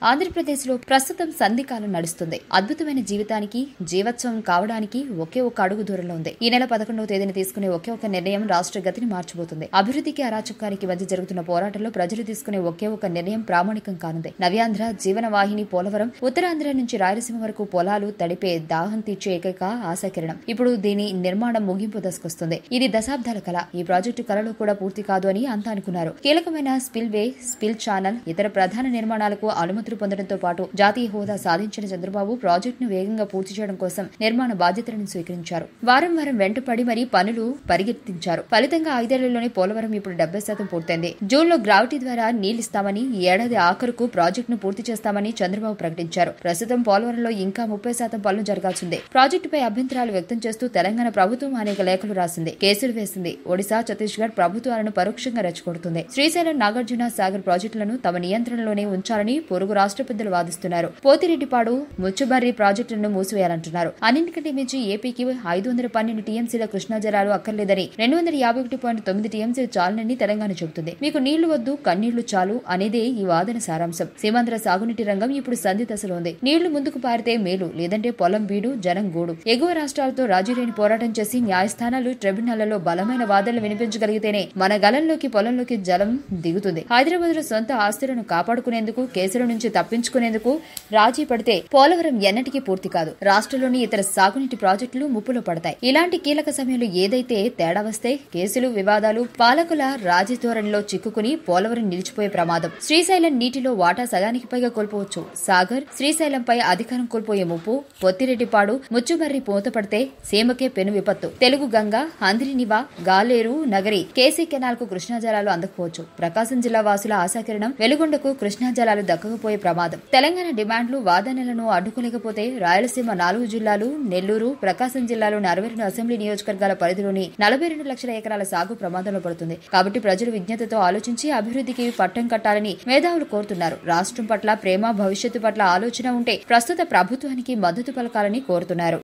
ఆంధ్రప్రదేశ్ లో ప్రస్తుతం సంధికాలం నడుస్తుంది అద్భుతమైన జీవితానికి జీవోత్సవం కావడానికి ఒకే ఒక్క అడుగు దూరంలో ఉంది ఈ నెల పదకొండవ తేదీన తీసుకునే ఒకే ఒక్క నిర్ణయం రాష్ట్ర గతిని మార్చబోతుంది అభివృద్ధికి అరాచకానికి మధ్య జరుగుతున్న పోరాటంలో ప్రజలు తీసుకునే ఒకే ఒక్క నిర్ణయం ప్రామాణికం కానుంది నవ్యాంధ్ర జీవన వాహిని పోలవరం ఉత్తరాంధ్ర నుంచి రాయలసీమ వరకు పొలాలు తడిపే దాహం తీర్చే ఏకైక ఆశాకిరణం ఇప్పుడు దీని నిర్మాణం ముగింపు దశకొస్తుంది ఇది దశాబ్దాల కళ ఈ ప్రాజెక్టు కళలో కూడా పూర్తి కాదు అని అంతా అనుకున్నారు కీలకమైన స్పిల్ వే స్పిల్ ఛానల్ ఇతర ప్రధాన నిర్మాణాలకు అనుమతులు పొందడంతో పాటు జాతీయ హోదా సాధించిన చంద్రబాబు ప్రాజెక్టును వేగంగా పూర్తి చేయడం కోసం నిర్మాణ బాధ్యతలను స్వీకరించారు వారం వారం వెంటపడి మరీ పనులు పరిగెత్తించారు ఫలితంగా ఐదేళ్లలోనే పోలవరం ఇప్పుడు డెబ్బై శాతం పూర్తయింది జూన్ లో గ్రావిటీ ద్వారా నీళ్లిస్తామని ఈ ఏడాది ఆఖరుకు ప్రాజెక్టును పూర్తి చేస్తామని చంద్రబాబు ప్రకటించారు ప్రస్తుతం పోలవరంలో ఇంకా ముప్పై శాతం పనులు జరగాల్సిందే ప్రాజెక్టుపై అభ్యంతరాలు వ్యక్తం చేస్తూ తెలంగాణ ప్రభుత్వం అనేక లేఖలు రాసింది కేసులు వేసింది ఒడిశా ఛత్తీస్గఢ్ ప్రభుత్వాలను పరోక్షంగా రెచ్చగొడుతుంది శ్రీశైలం నాగార్జున సాగర్ ప్రాజెక్టులను తమ నియంత్రణలోనే ఉంచాలని పొరుగు రాష్ట్ర పెద్దలు వాదిస్తున్నారు పోతిరెడ్డిపాడు ముచ్చుబర్రి ప్రాజెక్టులను మూసివేయాలంటున్నారు అన్నింటికంటే మించి ఏపీకి ఐదు వందల పన్నెండు టీఎంసీల కృష్ణా జలాలు అక్కర్లేదని రెండు వందల యాభై ఒకటి పాయింట్ తొమ్మిది టీఎంసీ చాలునని తెలంగాణ చెబుతుంది మీకు నీళ్లు వద్దు కన్నీళ్లు చాలు అనేదే ఈ వాదన సారాంశం సీమాంధ్ర సాగునీటి రంగం ఇప్పుడు సంధి దశలో ఉంది నీళ్లు ముందుకు పారితే మేలు లేదంటే పొలం బీడు జనం గూడు ఎగువ రాష్ట్రాలతో రాజీలేని పోరాటం చేసి న్యాయస్థానాలు ట్రిబ్యునళ్లలో బలమైన వాదనలు వినిపించగలిగితేనే మన గలంలోకి పొలంలోకి జలం దిగుతుంది హైదరాబాద్ లో సొంత ఆస్తులను కాపాడుకునేందుకు కేసుల నుంచి తప్పించుకునేందుకు రాజీ పడితే పోలవరం ఎన్నటికీ పూర్తి కాదు రాష్ట్రంలోని ఇతర సాగునీటి ప్రాజెక్టులు ముప్పులో పడతాయి ఇలాంటి కీలక సమయంలో ఏదైతే తేడా వస్తే కేసులు వివాదాలు పాలకుల రాజధోరణిలో చిక్కుకుని పోలవరం నిలిచిపోయే ప్రమాదం శ్రీశైలం నీటిలో వాటా సగానికి పైగా కోల్పోవచ్చు సాగర్ శ్రీశైలంపై అధికారం కోల్పోయే ముప్పు పొత్తిరెడ్డిపాడు ముచ్చుమర్రి మూతపడితే సీమకే పెను విపత్తు తెలుగు గంగ అందిరినివా గాలేరు నగరి కేసీ కెనాల్ కు కృష్ణా జలాలు అందకపోవచ్చు ప్రకాశం జిల్లా వాసుల ఆశాకిరణం వెలుగొండకు కృష్ణా జలాలు దక్కకపోయే ప్రమాదం తెలంగాణ డిమాండ్లు వాదనలను అడ్డుకోలేకపోతే రాయలసీమ నాలుగు జిల్లాలు నెల్లూరు ప్రకాశం జిల్లాలోని అరవై రెండు అసెంబ్లీ నియోజకవర్గాల పరిధిలోని నలభై రెండు లక్షల ఎకరాల సాగు ప్రమాదంలో పడుతుంది కాబట్టి ప్రజలు విజ్ఞతతో ఆలోచించి అభివృద్ధికి పట్టం కట్టాలని మేధావులు కోరుతున్నారు రాష్ట్రం పట్ల ప్రేమ భవిష్యత్తు పట్ల ఆలోచన ఉంటే ప్రస్తుత ప్రభుత్వానికి మద్దతు పలకాలని కోరుతున్నారు